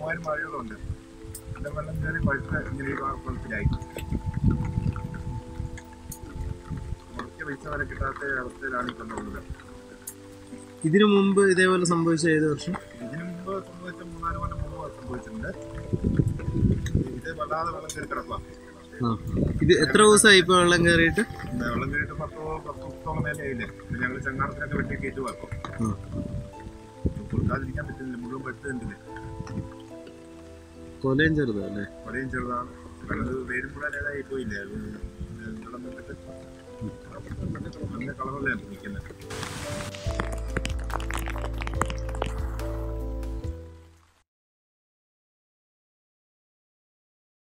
മൂവായിരം വാഴകളുണ്ട് അതിന്റെ വെള്ളം കയറി പഴുത്ത ഇങ്ങനെ ഈ കുളത്തിലായി മുറിച്ച പൈസ വരെ കിട്ടാത്ത അവസ്ഥയിലാണ് ഇപ്പം ഉള്ളത് ഇതിനു മുമ്പ് ഇതേപോലെ സംഭവിച്ച ഏത് വർഷം ഇതിനു മുമ്പ് സംഭവിച്ച മൂന്നാല് കൊല്ലം മുമ്പ് സംഭവിച്ചിട്ടുണ്ട് ഇത് വല്ലാതെ വെള്ളം കയറി കിടക്കുക ആ ഇത് എത്ര ദിവസമായി ഇപ്പോൾ വെള്ളം കയറിയിട്ട് വെള്ളം കയറിയിട്ട് പത്തോ പത്ത് ദിവസത്തോളം മേലെ ആയില്ലേ പിന്നെ ഞങ്ങൾ ചങ്ങാടത്തിനൊക്കെ വെട്ടി കയറ്റി വെക്കും ആ. കൊടുക്കാതിരിക്കാൻ പറ്റില്ല മുഴുവൻ പെട്ടുണ്ടല്ലേ കൊലയും ചെറുതാ അല്ലേ വളയും ചെറുതാണ് വെള്ളം വേരും കൂടെ ഏതായി പോയില്ലേ അത് വെള്ളം വന്നിട്ട് നല്ല കളറല്ലേ നിൽക്കുന്നത്